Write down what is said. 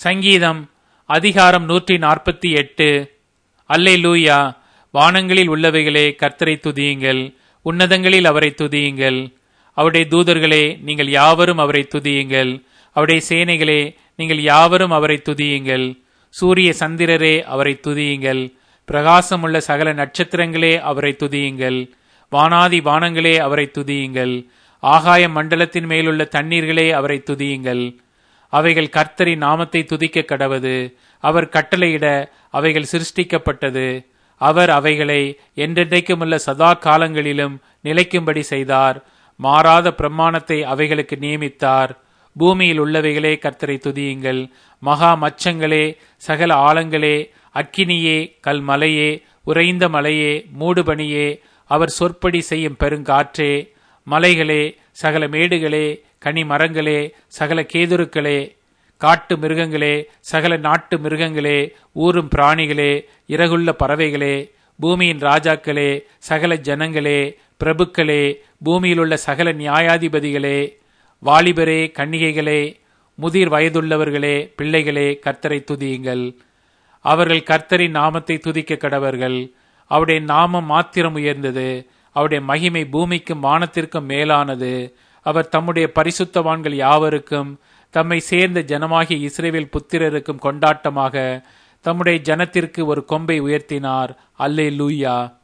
சங்கீதம் அதிகாரம் நூற்றி நாற்பத்தி எட்டு அல்லே லூயா வானங்களில் உள்ளவைகளே கர்த்தரை துதியுங்கள் உன்னதங்களில் அவரை துதியுங்கள் அவருடைய தூதர்களே நீங்கள் யாவரும் அவரை துதியுங்கள் அவருடைய சேனைகளே நீங்கள் யாவரும் அவரை துதியுங்கள் சூரிய சந்திரரே அவரை துதியுங்கள் பிரகாசமுள்ள சகல நட்சத்திரங்களே அவரை துதியுங்கள் வானாதி வானங்களே அவரை துதியுங்கள் ஆகாய மண்டலத்தின் மேலுள்ள தண்ணீர்களே அவரை துதியுங்கள் அவைகள் கர்த்தரின் நாமத்தை துதிக்க கடவது அவர் கட்டளையிட அவைகள் சிருஷ்டிக்கப்பட்டது அவர் அவைகளை என்றென்றைக்குமுள்ள சதா காலங்களிலும் நிலைக்கும்படி செய்தார் மாறாத பிரமாணத்தை அவைகளுக்கு நியமித்தார் பூமியில் உள்ளவைகளே கர்த்தரை துதியுங்கள் மகா மச்சங்களே சகல ஆழங்களே அக்கினியே கல்மலையே உறைந்த மலையே மூடுபனியே அவர் சொற்படி செய்யும் பெருங்காற்றே மலைகளே சகல மேடுகளே கனி மரங்களே சகல கேதுருக்களே காட்டு மிருகங்களே சகல நாட்டு மிருகங்களே ஊரும் பிராணிகளே இறகுள்ள பறவைகளே பூமியின் ராஜாக்களே சகல ஜனங்களே பிரபுக்களே பூமியிலுள்ள சகல நியாயாதிபதிகளே வாலிபரே கன்னிகைகளே முதிர் வயதுள்ளவர்களே பிள்ளைகளே கர்த்தரை துதியுங்கள் அவர்கள் கர்த்தரின் நாமத்தை துதிக்க கடவர்கள் அவருடைய நாமம் மாத்திரம் உயர்ந்தது அவருடைய மகிமை பூமிக்கும் வானத்திற்கும் மேலானது அவர் தம்முடைய பரிசுத்தவான்கள் யாவருக்கும் தம்மை சேர்ந்த ஜனமாகிய இஸ்ரேவேல் புத்திரருக்கும் கொண்டாட்டமாக தம்முடைய ஜனத்திற்கு ஒரு கொம்பை உயர்த்தினார் அல்லே லூயா